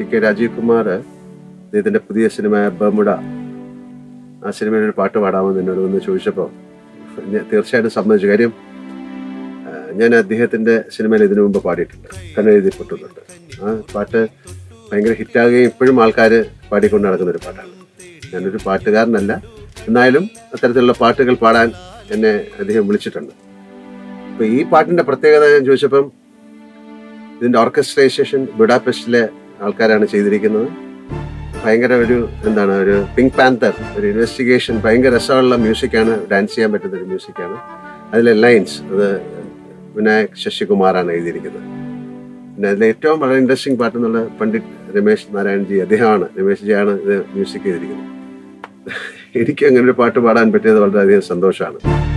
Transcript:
K Rajeev Kumar അദ്ദേഹത്തിന്റെ പുതിയ cinema ബമുഡ ആ സിനിമയിൽ ഒരു പാട്ട് പാടാമെന്ന് എന്നോട് വന്ന് ചോദിച്ചപ്പോൾ ഞാൻ തീർച്ചയായിട്ടും സമ്മതിച്ചു കാര്യം ആ, ഞാൻ അദ്ദേഹത്തിന്റെ സിനിമയിൽ ഇതിനു മുമ്പ് പാടിയിട്ടുണ്ട് കണ്ണെഴുതി പൊട്ടുന്നുണ്ട് ആ പാട്ട് ഭയങ്കര ഹിറ്റാകുകയും ഇപ്പോഴും ആൾക്കാർ പാടിക്കൊണ്ട് നടക്കുന്ന ഒരു പാട്ടാണ് ഞാനൊരു പാട്ടുകാരനല്ല എന്നാലും അത്തരത്തിലുള്ള പാട്ടുകൾ പാടാൻ എന്നെ അദ്ദേഹം വിളിച്ചിട്ടുണ്ട് അപ്പൊ ഈ പാട്ടിന്റെ പ്രത്യേകത ഞാൻ ചോദിച്ചപ്പം ഇതിന്റെ ഓർക്കസ്ട്രൈസേഷൻ ബുഡാപെസ്റ്റിലെ ആൾക്കാരാണ് ചെയ്തിരിക്കുന്നത് ഭയങ്കര ഒരു എന്താണ് ഒരു പിങ്ക് പാന്തർ ഒരു ഇൻവെസ്റ്റിഗേഷൻ ഭയങ്കര രസമുള്ള മ്യൂസിക്കാണ് ഡാൻസ് ചെയ്യാൻ പറ്റുന്ന ഒരു മ്യൂസിക്കാണ് അതിലെ ലൈൻസ് അത് വിനായക് ശശികുമാറാണ് എഴുതിയിരിക്കുന്നത് പിന്നെ അതിലെ ഏറ്റവും വളരെ ഇൻട്രസ്റ്റിംഗ് പാട്ട് എന്നുള്ള പണ്ഡിറ്റ് രമേശ് നാരായൺജി അദ്ദേഹമാണ് രമേശ് ജിയാണ് ഇത് മ്യൂസിക് ചെയ്തിരിക്കുന്നത് എനിക്ക് അങ്ങനെ ഒരു പാട്ട് പാടാൻ പറ്റിയത് വളരെയധികം സന്തോഷമാണ്